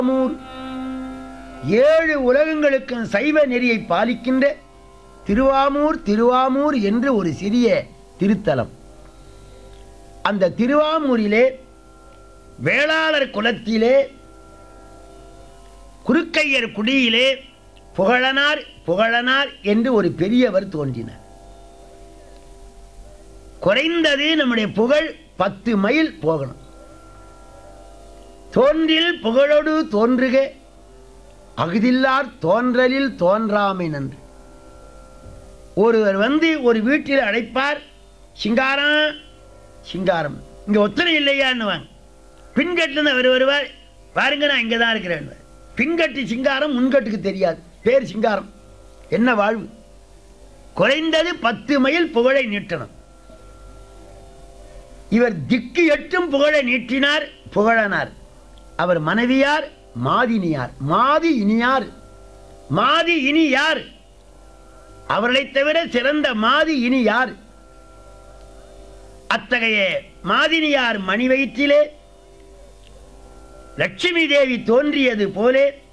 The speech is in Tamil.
திருவாமூர் ஏழு உலகங்களுக்கும் சைவ நெறியை பாலிக்கின்ற திருவாமூர் திருவாமூர் என்று ஒரு சிறிய திருத்தலம் அந்த திருவாமூரிலே வேளாளர் குலத்திலே குறுக்கையர் குடியிலே புகழனார் புகழனார் என்று ஒரு பெரியவர் தோன்றினார் குறைந்தது நம்முடைய புகழ் பத்து மைல் போகணும் தோன்றில் புகழோடு தோன்றுக அகுதில்லார் தோன்றலில் தோன்றாமை நன்று ஒருவர் வந்து ஒரு வீட்டில் அழைப்பார் சிங்காரம் சிங்காரம் இங்க ஒத்தனை இல்லையான்னுவாங்க பின்கட்டுன்னு அவர் வருவார் பாருங்க நான் இங்கே தான் இருக்கிறேன் பின்கட்டு சிங்காரம் முன்கட்டுக்கு தெரியாது பேர் சிங்காரம் என்ன வாழ்வு குறைந்தது பத்து மைல் புகழை நீட்டணும் இவர் திக்கு எட்டும் புகழை நீட்டினார் புகழனார் அவர் மனைவியார் மாதினியார் மாதி இனியார் மாதி இனி யார் அவர்களைத் தவிர சிறந்த மாதி இனி யார் அத்தகைய மாதினியார் மணி வயிற்றிலே லட்சுமி தேவி தோன்றியது போலே